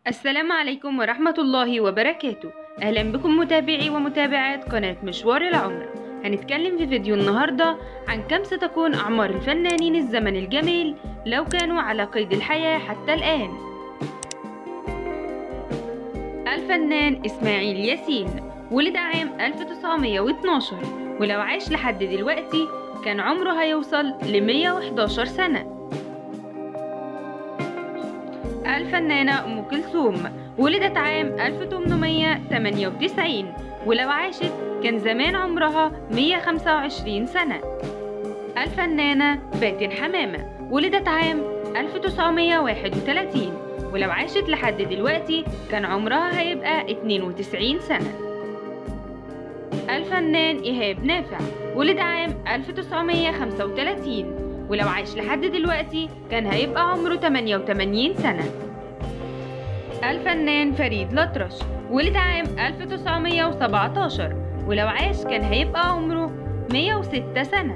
السلام عليكم ورحمة الله وبركاته أهلا بكم متابعي ومتابعات قناة مشوار العمر هنتكلم في فيديو النهاردة عن كم ستكون أعمار الفنانين الزمن الجميل لو كانوا على قيد الحياة حتى الآن الفنان إسماعيل ياسين ولد عام 1912 ولو عاش لحد دلوقتي كان عمره هيوصل ل 111 سنة الفنانة أم كلثوم ولدت عام 1898 ولو عاشت كان زمان عمرها 125 سنة الفنانة فاتن حمامة ولدت عام 1931 ولو عاشت لحد دلوقتي كان عمرها هيبقى 92 سنة الفنان إيهاب نافع ولد عام 1935 ولو عاش لحد دلوقتي كان هيبقى عمره 88 سنة الفنان فريد الأطرش ولد عام 1917 ولو عاش كان هيبقى عمره 106 سنة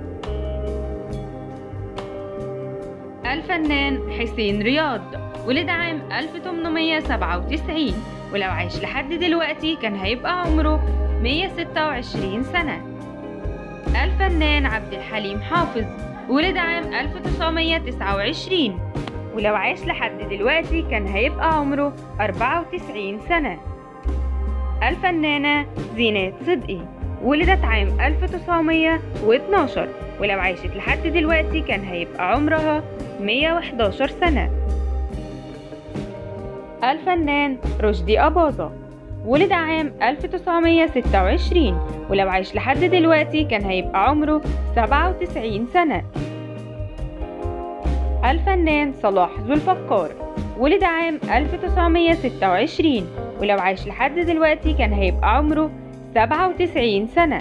الفنان حسين رياض ولد عام 1897 ولو عاش لحد دلوقتي كان هيبقى عمره 126 سنة الفنان عبد الحليم حافظ ولد عام 1929 ولو عاش لحد دلوقتي كان هيبقى عمره 94 سنة الفنانة زينات صدقي ولدت عام 1912 ولو عاشت لحد دلوقتي كان هيبقى عمرها 111 سنة الفنان رشدي أباظة ولد عام 1926 ولو عاش لحد دلوقتي كان هيبقى عمره 97 سنة الفنان صلاح ذو الفقار ولد عام 1926 ولو عاش لحد دلوقتي كان هيبقى عمره 97 سنة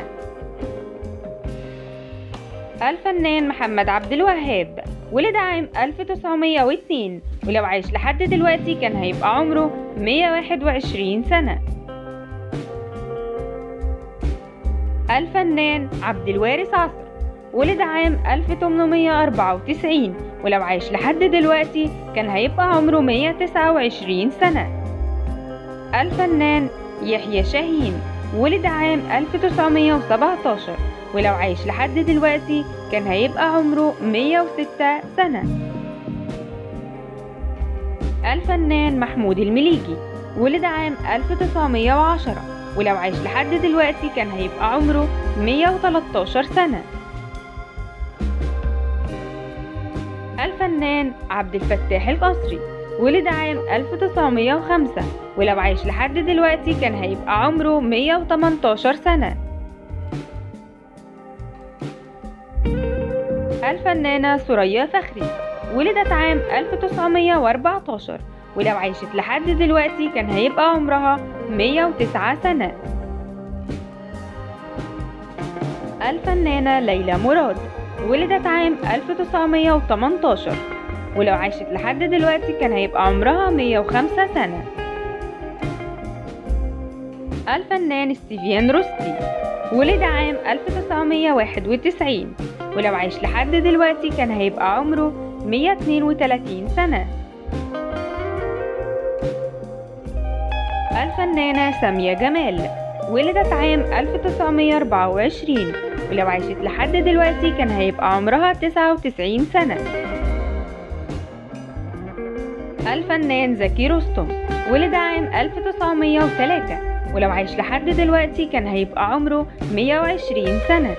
الفنان محمد عبد الوهاب ولد عام 1902 ولو عاش لحد دلوقتي كان هيبقى عمره 121 سنة الفنان عبد الوارث عصر ولد عام 1894 ولو عاش لحد دلوقتي كان هيبقى عمره 129 سنة الفنان يحيى شاهين ولد عام 1917 ولو عاش لحد دلوقتي كان هيبقى عمره 106 سنة الفنان محمود المليجي ولد عام 1910 ولو عاش لحد دلوقتي كان هيبقى عمره 113 سنة الفنان عبد الفتاح القصري ولد عام 1905 ولو عاش لحد دلوقتي كان هيبقى عمره 118 سنة الفنانة سوريا فخري ولدت عام 1914 ولو عاشت لحد دلوقتي كان هيبقى عمرها 109 سنة الفنانة ليلى مراد ولدت عام 1918 ولو عاشت لحد دلوقتي كان هيبقى عمرها 105 سنة الفنان ستيفيان روستي ولد عام 1991 ولو عاش لحد دلوقتي كان هيبقى عمره 132 سنة الفنانة سامية جمال ولدت عام 1924 ولو عاشت لحد دلوقتي كان هيبقى عمرها 99 سنة الفنان زكي رستم ولد عام 1903 ولو عاش لحد دلوقتي كان هيبقى عمره 120 سنة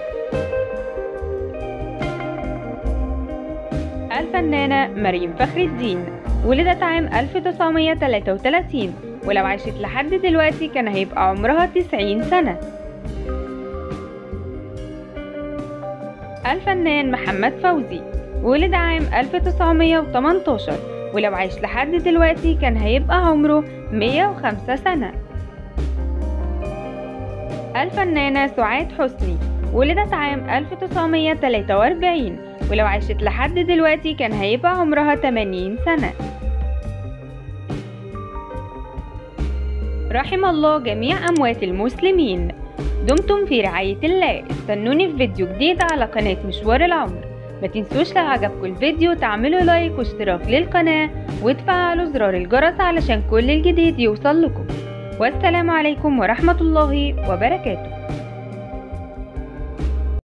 الفنانة مريم فخر الدين ولدت عام 1933 ولو عاشت لحد دلوقتي كان هيبقى عمرها 90 سنة الفنان محمد فوزي ولد عام 1918 ولو عاش لحد دلوقتي كان هيبقى عمره 105 سنة الفنانة سعاد حسني ولدت عام 1943 ولو عاشت لحد دلوقتي كان هيبقى عمرها 80 سنة رحم الله جميع أموات المسلمين دمتم في رعاية الله استنوني في فيديو جديد على قناة مشوار العمر ما تنسوش لو عجبكم الفيديو تعملوا لايك واشتراك للقناة وتفعلوا زرار الجرس علشان كل الجديد يوصل لكم والسلام عليكم ورحمة الله وبركاته